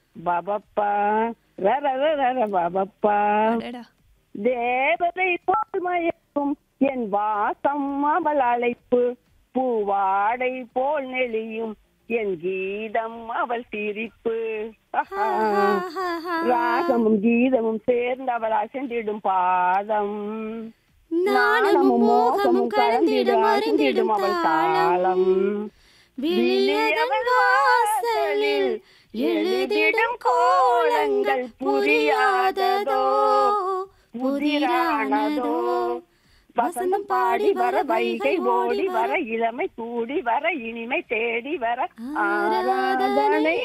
பாபப்பா ரர ரர பாபப்பா அடடா தேவதை போல் மயக்கும் என் வாசம் அவள் அழைப்பு பூவாடை போல் நெளியும் என் கீதம் அவள் சிரிப்பு ஆஹா. ராகமும் கீதமும் சேர்ந்து அவள் அசைந்திடும் பாதம் நாணமும் மோகமும் கலந்திடும் அறிந்திடும் அவள் தாளம் தாளம் விழியதன் வாசலில் எழுதிடும் கோலங்கள் புரியாததோ புதிரானதோ வசந்தம் பாடி வர வைகை ஓடி வர இளமை கூடி வர இனிமை தேடி வர ஆராதனை ஆராதனை